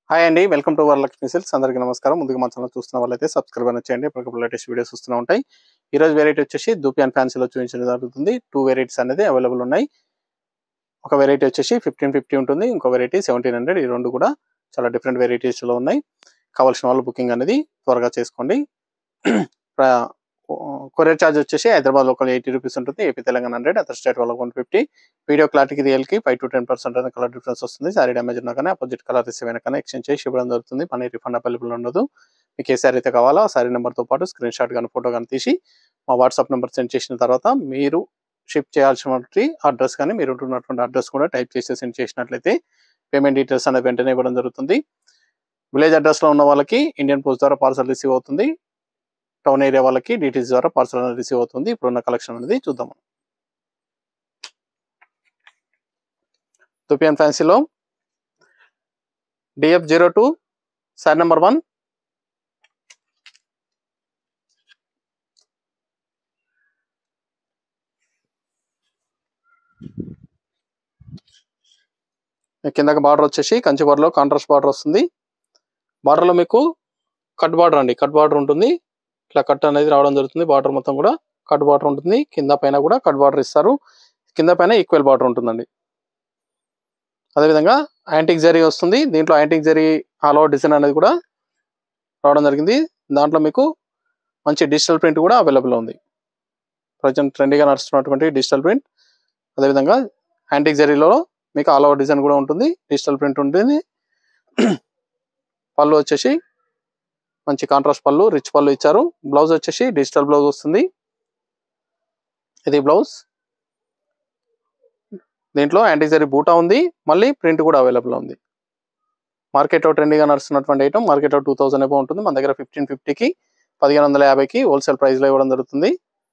hi అండి welcome to Varalakshmi silks అందరికీ నమస్కారం ముందుగా మన ఛానల్ చూస్తున్న వాళ్ళైతే సబ్స్క్రైబ్ అనేది చేయండి ఇప్పటికప్పుడు లేటెస్ట్ వీడియోస్ వస్తూనే ఉంటాయి ఈ రోజు వెరైటీ వచ్చేసి దూపియాన్ ఫ్యాన్సీలో చూపించడం జరుగుతుంది టూ వెరైటీస్ అనేది అవైలబుల్ ఉన్నాయి ఒక వెరైటీ వచ్చేసి ఫిఫ్టీన్ ఫిఫ్టీ ఉంటుంది ఇంకో వెరైటీ సెవెంటీన్ హండ్రెడ్ ఈ రెండు కూడా చాలా డిఫరెంట్ వెరైటీస్లో ఉన్నాయి కావాల్సిన వాళ్ళు బుకింగ్ అనేది త్వరగా చేసుకోండి కొరియర్ ఛార్జ్ వచ్చేసి హైదరాబాద్ లోకల్ ఎయిటీ రూపీస్ ఉంటుంది AP Telangana hundred other state వాళ్ళకి వన్ ఫిఫ్టీ వీడియో క్లారిటీకి రియల్కి ఫైవ్ టు టెన్ పర్సెంట్ అనేది కలర్ డిఫరెన్స్ వస్తుంది సారీ డ్యామేజ్ ఉన్నా కానీ అపోజిట్ కలర్ రిసీవ్ అయినా కానీ ఎక్స్చేంజ్ చేసి ఇవ్వడం జరుగుతుంది మనీ రిఫండ్ అవైలబుల్ ఉండదు మీకు ఏ సారీ అయితే కావాలో ఆ సారీ నెంబర్తో పాటు స్క్రీన్ షాట్ కానీ ఫోటో కానీ తీసి మా వాట్సాప్ నెంబర్ సెండ్ చేసిన తర్వాత మీరు షిప్ చేయాల్సినటువంటి అడ్రస్ కానీ మీరు ఉంటున్నటువంటి అడ్రస్ కూడా టైప్ చేసి సెండ్ చేసినట్లయితే పేమెంట్ డీటెయిల్స్ అనేది వెంటనే ఇవ్వడం జరుగుతుంది విలేజ్ అడ్రస్లో ఉన్న వాళ్ళకి ఇండియన్ పోస్ట్ ద్వారా పార్సల్ రిసీవ్ అవుతుంది టౌన్ ఏరియా వాళ్ళకి డీటెయిల్స్ ద్వారా పార్సల్ అనేది రిసీవ్ అవుతుంది ఇప్పుడున్న కలెక్షన్ అనేది చూద్దాం తుపియన్ ఫ్యాన్సీలో డిఎఫ్ zero two sari number one కిందకి బార్డర్ వచ్చేసి కంచి బార్డర్లో కాంట్రాస్ట్ బార్డర్ వస్తుంది బార్డర్లో మీకు కట్ బార్డర్ అండి కట్ బార్డర్ ఉంటుంది ఇట్లా కట్ అనేది రావడం జరుగుతుంది బార్డర్ మొత్తం కూడా కట్ బార్డర్ ఉంటుంది కింద పైన కూడా కట్ బార్డర్ ఇస్తారు కింద పైన ఈక్వల్ బార్డర్ ఉంటుందండి అదేవిధంగా యాంటిక్ జరీ వస్తుంది దీంట్లో antique zari all over design అనేది కూడా రావడం జరిగింది దాంట్లో మీకు మంచి డిజిటల్ ప్రింట్ కూడా అవైలబుల్ ఉంది ప్రజెంట్ ట్రెండీగా నడుస్తున్నటువంటి డిజిటల్ ప్రింట్ అదేవిధంగా యాంటిక్ జరీలో మీకు ఆల్ ఓవర్ డిజైన్ కూడా ఉంటుంది డిజిటల్ ప్రింట్ ఉంటుంది పళ్ళు వచ్చేసి మంచి కాంట్రాస్ట్ పళ్ళు రిచ్ పళ్ళు ఇచ్చారు బ్లౌజ్ వచ్చేసి డిజిటల్ బ్లౌజ్ వస్తుంది ఇది బ్లౌజ్ దీంట్లో యాంటీజరీ బూటా ఉంది మళ్ళీ ప్రింట్ కూడా అవైలబుల్ ఉంది మార్కెట్లో ట్రెండింగ్గా నడుస్తున్నటువంటి ఐటమ్ మార్కెట్లో టూ థౌసండ్ ఏమో ఉంటుంది మన దగ్గర ఫిఫ్టీన్ ఫిఫ్టీకి పదిహేను వందల యాభైకి హోల్సేల్ ప్రైస్లో ఇవ్వడం జరుగుతుంది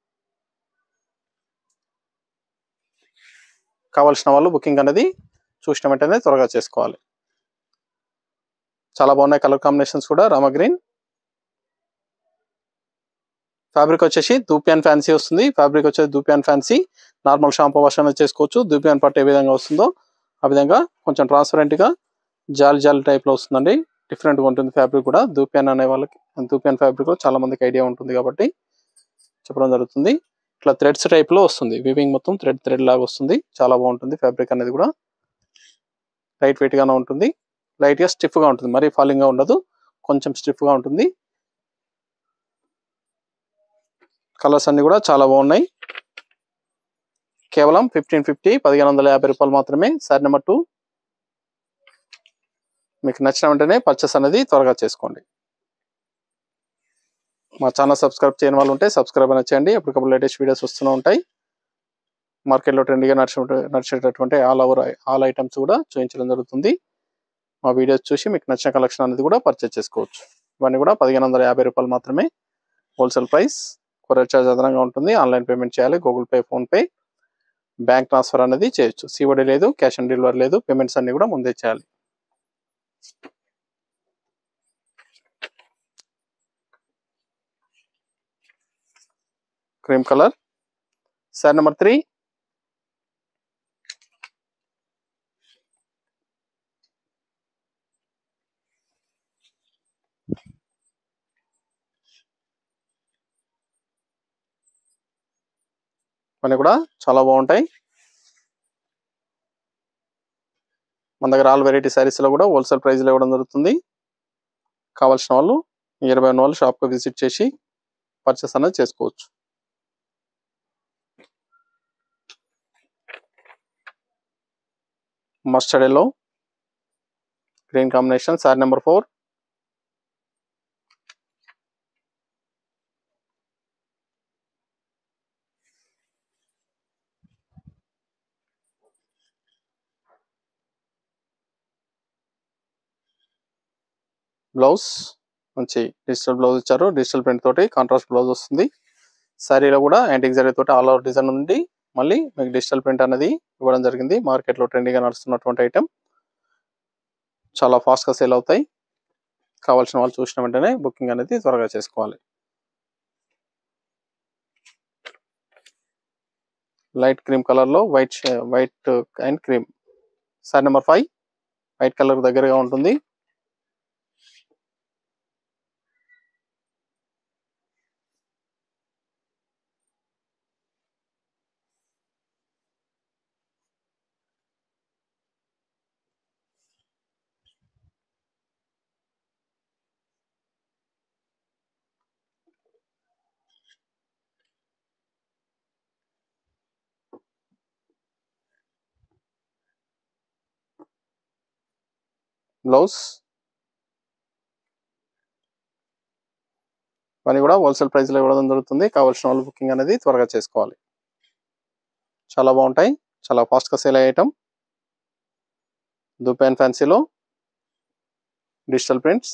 కావాల్సిన వాళ్ళు బుకింగ్ అనేది చూసిన వెంటనే త్వరగా చేసుకోవాలి చాలా బాగున్నాయి కలర్ కాంబినేషన్స్ కూడా రామా గ్రీన్ ఫ్యాబ్రిక్ వచ్చేసి దూపియాన్ ఫ్యాన్సీ వస్తుంది ఫ్యాబ్రిక్ వచ్చేసి దూపియాన్ ఫ్యాన్సీ నార్మల్ షాంపూ వాష్ అనేది చేసుకోవచ్చు దూపియాన్ పట్టు ఏ విధంగా వస్తుందో ఆ విధంగా కొంచెం ట్రాన్స్పరెంట్గా జాలి జాలి టైప్లో వస్తుందండి డిఫరెంట్గా ఉంటుంది ఫ్యాబ్రిక్ కూడా దూపియాన్ అనే వాళ్ళకి దూపియాన్ ఫ్యాబ్రిక్ చాలా మందికి ఐడియా ఉంటుంది కాబట్టి చెప్పడం జరుగుతుంది ఇట్లా థ్రెడ్స్ టైప్లో వస్తుంది వివింగ్ మొత్తం థ్రెడ్ థ్రెడ్ లాగా వస్తుంది చాలా బాగుంటుంది ఫ్యాబ్రిక్ అనేది కూడా లైట్ వెయిట్గానే ఉంటుంది లైట్గా స్టిఫ్గా ఉంటుంది మరీ ఫాలింగ్గా ఉండదు కొంచెం స్టిఫ్గా ఉంటుంది కలర్స్ అన్ని కూడా చాలా బాగున్నాయి కేవలం ఫిఫ్టీన్ ఫిఫ్టీ పదిహేను వందల యాభై రూపాయలు మాత్రమే సార్ నెంబర్ టూ మీకు నచ్చిన వెంటనే పర్చేస్ అనేది త్వరగా చేసుకోండి మా ఛానల్ సబ్స్క్రైబ్ చేయని వాళ్ళు ఉంటే సబ్స్క్రైబ్ అనేది చేయండి ఎప్పటికప్పుడు లేటెస్ట్ వీడియోస్ వస్తూనే ఉంటాయి మార్కెట్లో ట్రెండ్గా నడిచే నడిచేటటువంటి ఆల్ ఓవర్ ఆల్ ఐటమ్స్ కూడా చూపించడం జరుగుతుంది మా వీడియోస్ చూసి మీకు నచ్చిన కలెక్షన్ అనేది కూడా పర్చేస్ చేసుకోవచ్చు ఇవన్నీ కూడా పదిహేను వందల యాభై రూపాయలు మాత్రమే హోల్సేల్ ప్రైస్ కొరియర్ ఛార్జ్ అదనంగా ఉంటుంది ఆన్లైన్ పేమెంట్ చేయాలి Google pay PhonePe bank transfer అనేది చేయొచ్చు సివడి లేదు క్యాష్ ఆన్ డెలివరీ లేదు పేమెంట్స్ అన్ని కూడా ముందే చేయాలి cream colour sari number three ఇవన్నీ కూడా చాలా బాగుంటాయి మన దగ్గర ఆల్ వెరైటీ శారీస్లో కూడా హోల్సేల్ ప్రైస్లో ఇవ్వడం జరుగుతుంది కావాల్సిన వాళ్ళు ఇరవై ఉన్న వాళ్ళు షాప్కి విజిట్ చేసి పర్చేస్ అనేది చేసుకోవచ్చు mustard yellow green combination sari number four blouse మంచి డిజిటల్ బ్లౌజ్ ఇచ్చారు డిజిటల్ ప్రింట్ తోటి కాంట్రాస్ట్ బ్లౌజ్ వస్తుంది శారీలో కూడా యాంటిక్ జరీ తోటి ఆల్ ఓవర్ డిజైన్ ఉంది మళ్ళీ మీకు డిజిటల్ ప్రింట్ అనేది ఇవ్వడం జరిగింది మార్కెట్లో ట్రెండింగ్గా నడుస్తున్నటువంటి ఐటెం చాలా ఫాస్ట్గా సేల్ అవుతాయి కావాల్సిన వాళ్ళు చూసిన వెంటనే బుకింగ్ అనేది త్వరగా చేసుకోవాలి లైట్ క్రీమ్ కలర్లో white white and cream sari number five white colour దగ్గరగా ఉంటుంది బ్లౌజ్ ఇవన్నీ కూడా హోల్సేల్ ప్రైస్లో ఇవ్వడం జరుగుతుంది కావాల్సిన వాళ్ళు బుకింగ్ అనేది త్వరగా చేసుకోవాలి చాలా బాగుంటాయి చాలా ఫాస్ట్గా సేల్ అయ్యే ఐటమ్ దుపాన్ ఫ్యాన్సీలో డిజిటల్ ప్రింట్స్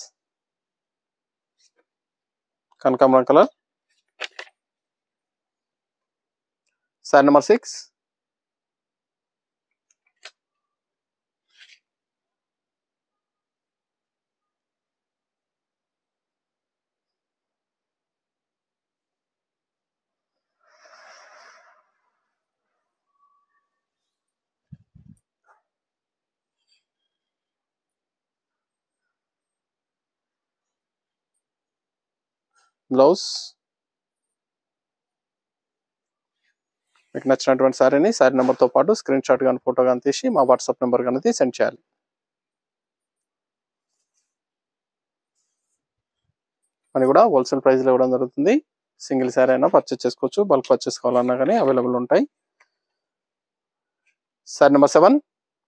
కనకాంబరం colour sari number six blouse మీకు నచ్చినటువంటి శారీని శారీ నెంబర్తో పాటు స్క్రీన్ షాట్ కానీ ఫోటో కానీ తీసి మా వాట్సాప్ నెంబర్ కానీ సెండ్ చేయాలి అని కూడా హోల్సేల్ ప్రైస్లో ఇవ్వడం జరుగుతుంది సింగిల్ శారీ అయినా పర్చేస్ చేసుకోవచ్చు బల్క్ పర్చేస్ కావాలన్నా కానీ అవైలబుల్ ఉంటాయి sari number seven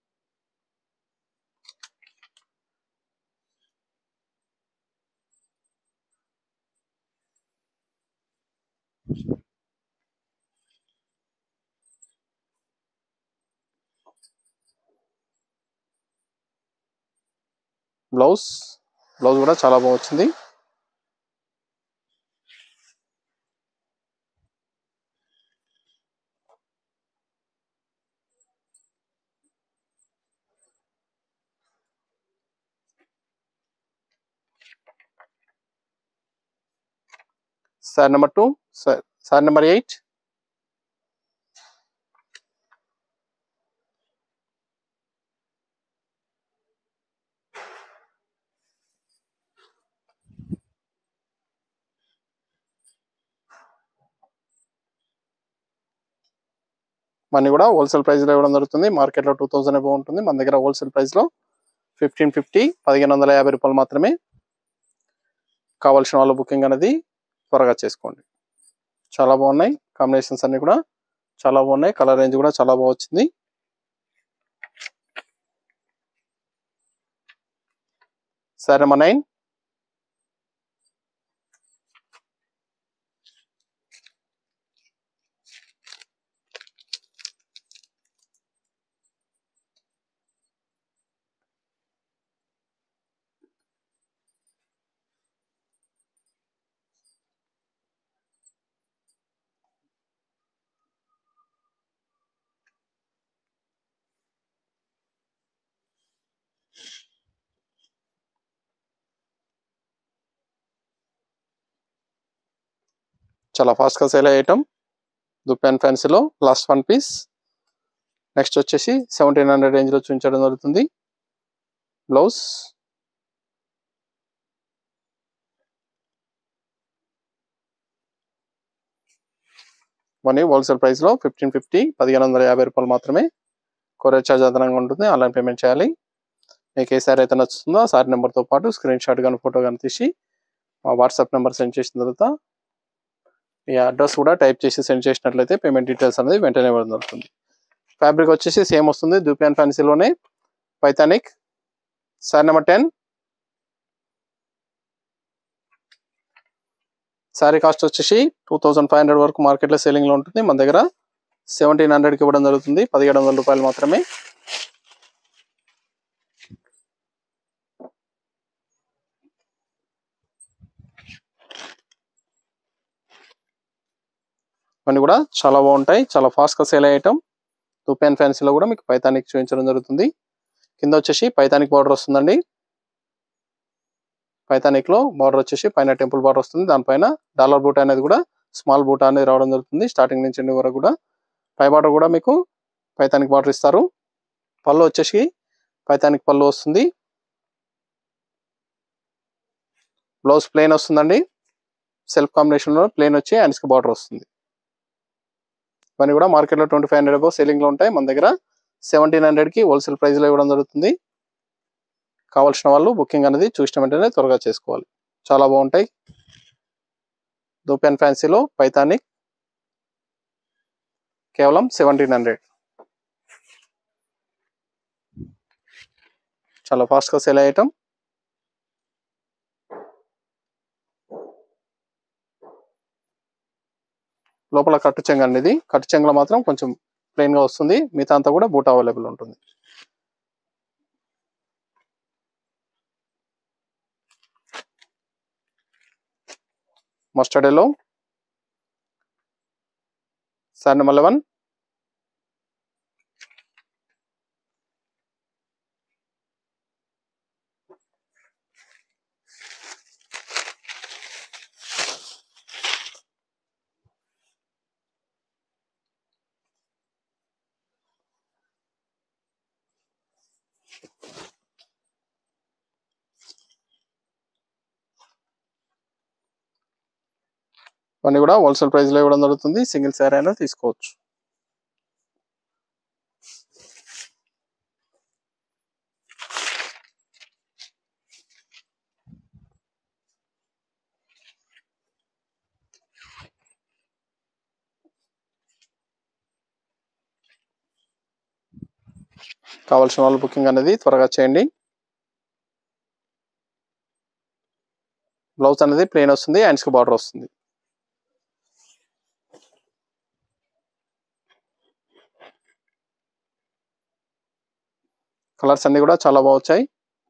blouse blouse కూడా చాలా బాగా వచ్చింది sari number two sari sari number eight మనీ కూడా హోల్సేల్ ప్రైస్లో ఇవ్వడం జరుగుతుంది మార్కెట్లో టూ థౌసండ్ ఎబో ఉంటుంది మన దగ్గర హోల్సేల్ ప్రైస్లో ఫిఫ్టీన్ ఫిఫ్టీ పదిహేను వందల యాభై రూపాయలు మాత్రమే కావాల్సిన వాళ్ళ బుకింగ్ అనేది త్వరగా చేసుకోండి చాలా బాగున్నాయి కాంబినేషన్స్ అన్ని కూడా చాలా బాగున్నాయి కలర్ రేంజ్ కూడా చాలా బాగా వచ్చింది సరే నెంబర్ నైన్ చాలా ఫాస్ట్గా సేల్ అయ్యే ఐటమ్ దుపాన్ ఫ్యాన్సీలో లాస్ట్ వన్ పీస్ నెక్స్ట్ వచ్చేసి సెవెంటీన్ హండ్రెడ్ రేంజ్లో చూపించడం జరుగుతుంది బ్లౌజ్ మనీ హోల్సేల్ ప్రైస్లో ఫిఫ్టీన్ ఫిఫ్టీ పదిహేను వందల యాభై రూపాయలు మాత్రమే కొరియర్ ఛార్జ్ అదనంగా ఉంటుంది ఆన్లైన్ పేమెంట్ చేయాలి మీకు ఏ సారీ అయితే నచ్చుతుందో ఆ సారీ నెంబర్తో పాటు స్క్రీన్ షాట్ కానీ ఫోటో కానీ తీసి మా వాట్సాప్ నెంబర్ సెండ్ చేసిన తర్వాత మీ అడ్రస్ కూడా టైప్ చేసి సెండ్ చేసినట్లయితే పేమెంట్ డీటెయిల్స్ అనేది వెంటనే ఇవ్వడం జరుగుతుంది ఫ్యాబ్రిక్ వచ్చేసి సేమ్ వస్తుంది దూపియాన్ ఫ్యాన్సీలోనే పైథానిక్ sari number ten sari cost వచ్చేసి టూ థౌసండ్ ఫైవ్ హండ్రెడ్ వరకు మార్కెట్లో సేలింగ్లో ఉంటుంది మన దగ్గర సెవెంటీన్ హండ్రెడ్కి ఇవ్వడం జరుగుతుంది పదిహేడు వందల రూపాయలు మాత్రమే ఇవన్నీ కూడా చాలా బాగుంటాయి చాలా ఫాస్ట్గా సేల్ అయ్యే ఐటమ్ దుపాన్ ఫ్యాన్సీలో కూడా మీకు పైతానిక్ చూపించడం జరుగుతుంది కింద వచ్చేసి పైతానిక్ బార్డర్ వస్తుందండి పైతానిక్ లో బార్డర్ వచ్చేసి పైన టెంపుల్ బార్డర్ వస్తుంది దానిపైన డాలర్ బూట అనేది కూడా స్మాల్ బూట అనేది రావడం జరుగుతుంది స్టార్టింగ్ నుంచి ఎండింగ్ వరకు కూడా పై బార్డర్ కూడా మీకు పైతానిక్ బార్డర్ ఇస్తారు పళ్ళు వచ్చేసి పైతానిక్ పళ్ళు వస్తుంది బ్లౌజ్ ప్లెయిన్ వస్తుందండి సెల్ఫ్ కాంబినేషన్ లో ప్లెయిన్ వచ్చి హ్యాండ్స్ కి బార్డర్ వస్తుంది ఇవన్నీ కూడా మార్కెట్లో twenty five hundred above selling లో ఉంటాయి మన దగ్గర సెవెంటీన్ హండ్రెడ్ కి హోల్సేల్ ప్రైస్ లో ఇవ్వడం జరుగుతుంది కావాల్సిన వాళ్ళు బుకింగ్ అనేది చూసిన వెంటనే త్వరగా చేసుకోవాలి చాలా బాగుంటాయి దూపెన్ ఫ్యాన్సీలో పైతానిక్ కేవలం సెవెంటీన్ హండ్రెడ్ చాలా ఫాస్ట్ గా సేల్ అయ్యటం లోపల కట్టు చెంగ అండి ఇది కట్టు చెంగలో మాత్రం కొంచెం ప్లెయిన్ గా వస్తుంది మిగతా అంతా కూడా బూట్ అవైలబుల్ ఉంటుంది mustard yellow sari number eleven ఇవన్నీ కూడా హోల్సేల్ ప్రైస్ లో ఇవ్వడం జరుగుతుంది సింగిల్ శారీ అయినా తీసుకోవచ్చు కావాల్సిన వాళ్ళు బుకింగ్ అనేది త్వరగా చేయండి బ్లౌజ్ అనేది ప్లెయిన్ వస్తుంది హ్యాండ్స్ కి బార్డర్ వస్తుంది కలర్స్ అన్ని కూడా చాలా బాగా వచ్చాయి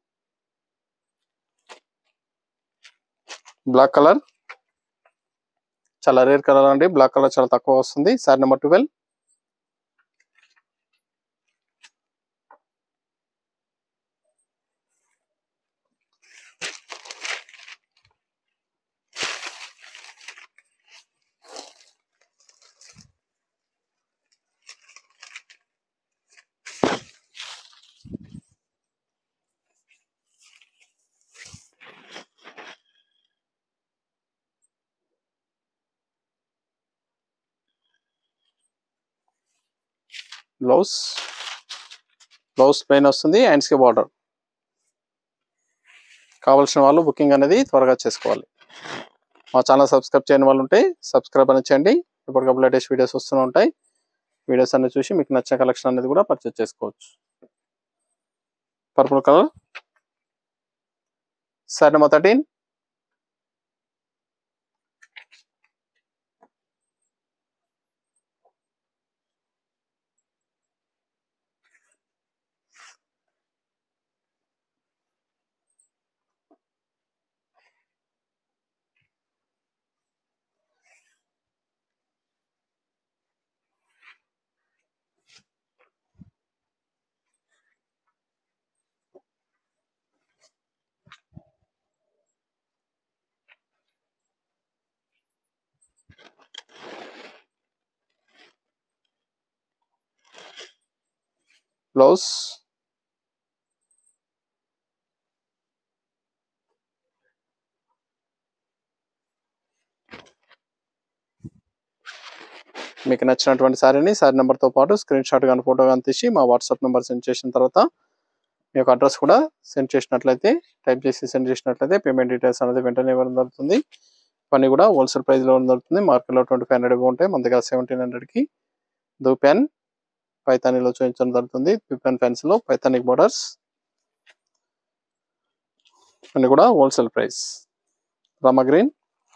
బ్లాక్ కలర్ చాలా రేర్ కలర్ అండి బ్లాక్ కలర్ చాలా తక్కువ వస్తుంది sari number twelve blouse blouse plain వస్తుంది హ్యాండ్స్కి బార్డర్ కావాల్సిన వాళ్ళు బుకింగ్ అనేది త్వరగా చేసుకోవాలి మా ఛానల్ సబ్స్క్రైబ్ చేయని వాళ్ళు ఉంటే సబ్స్క్రైబ్ అని చేయండి ఇప్పటికప్పుడు లేటెస్ట్ వీడియోస్ వస్తూనే ఉంటాయి వీడియోస్ అన్ని చూసి మీకు నచ్చిన కలెక్షన్ అనేది కూడా పర్చేస్ చేసుకోవచ్చు purple colour sari number thirteen blouse మీకు నచ్చినటువంటి శారీని శారీ నెంబర్తో పాటు స్క్రీన్ షాట్ కానీ ఫోటో కానీ తీసి మా వాట్సాప్ నెంబర్ సెండ్ చేసిన తర్వాత మీ యొక్క అడ్రస్ కూడా సెండ్ చేసినట్లయితే టైప్ చేసి సెండ్ చేసినట్లయితే పేమెంట్ డీటెయిల్స్ అనేది వెంటనే ఇవ్వడం జరుగుతుంది పని కూడా హోల్సేల్ ప్రైస్లో ఇవ్వడం జరుగుతుంది మార్కెట్లో ట్వంటీ ఫైవ్ హండ్రెడ్ ఉంటాయి మన దగ్గర సెవెంటీన్ హండ్రెడ్కి దో పెన్ పైతానీలో చూపించడం జరుగుతుంది పిపెన్ పెన్స్ లో పైతానిక్ బోర్డర్స్ అన్ని కూడా wholesale price Rama green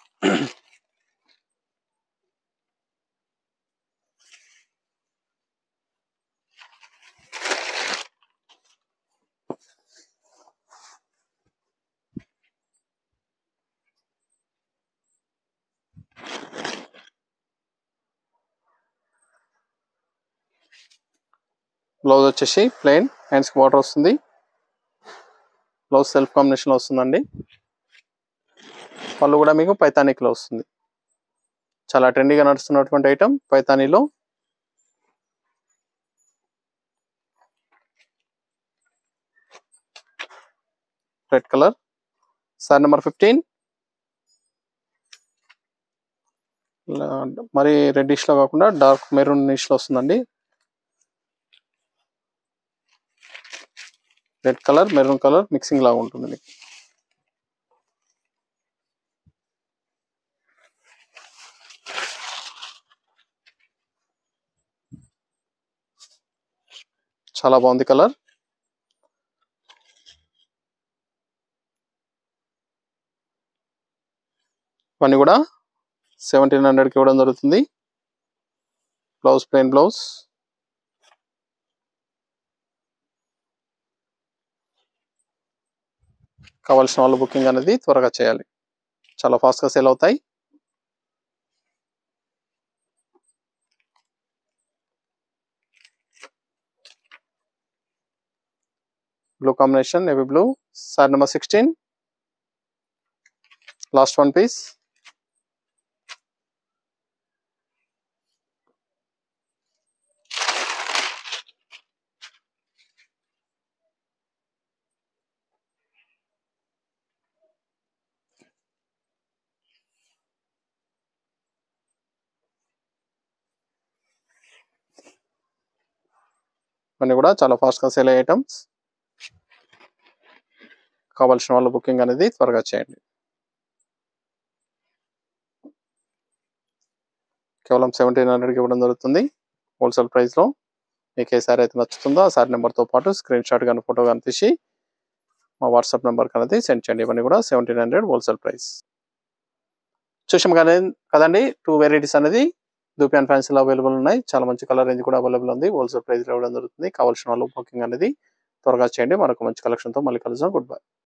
blouse వచ్చేసి ప్లెయిన్ హ్యాండ్స్కి బార్డర్ వస్తుంది బ్లౌజ్ సెల్ఫ్ కాంబినేషన్లో వస్తుందండి పళ్ళు కూడా మీకు పైతానిక్లో వస్తుంది చాలా ట్రెండీగా నడుస్తున్నటువంటి ఐటమ్ పైతానీలో red colour sari number fifteen మరి రెడ్డిష్ లో కాకుండా డార్క్ మెరూన్ నిష్ లో వస్తుందండి red colour maroon colour mixing లాగా ఉంటుంది మీకు చాలా బాగుంది కలర్ ఇవన్నీ కూడా సెవెంటీన్ హండ్రెడ్కి ఇవ్వడం జరుగుతుంది బ్లౌజ్ ప్లెయిన్ బ్లౌజ్ కావాల్సిన వాళ్ళు బుకింగ్ అనేది త్వరగా చేయాలి చాలా ఫాస్ట్గా సేల్ అవుతాయి blue combination navy blue sari number sixteen last one piece ఇవన్నీ కూడా చాలా ఫాస్ట్గా సేల్ అయ్యే ఐటమ్స్ కావాల్సిన వాళ్ళు బుకింగ్ అనేది త్వరగా చేయండి కేవలం సెవెంటీన్ హండ్రెడ్కి ఇవ్వడం జరుగుతుంది హోల్సేల్ ప్రైస్లో మీకు ఏ సారీ అయితే నచ్చుతుందో ఆ సారీ నెంబర్తో పాటు స్క్రీన్ షాట్ కానీ ఫోటో కానీ తీసి మా వాట్సాప్ నెంబర్ అనేది సెండ్ చేయండి ఇవన్నీ కూడా సెవెంటీన్ హండ్రెడ్ హోల్సేల్ ప్రైస్ చూసాం కానీ కదండి టూ వెరైటీస్ అనేది దూపియాన్ ఫ్యాన్సీలో అవైలబుల్ ఉన్నాయి చాలా మంచి కలర్ రేంజ్ కూడా అవైలబుల్ ఉంది హోల్సేల్ ప్రైస్లో ఇవ్వడం జరుగుతుంది కావాల్సిన వాళ్ళు బుకింగ్ అనేది త్వరగా చేయండి మరొక మంచి కలెక్షన్తో మళ్ళీ కలుద్దాం గుడ్ బై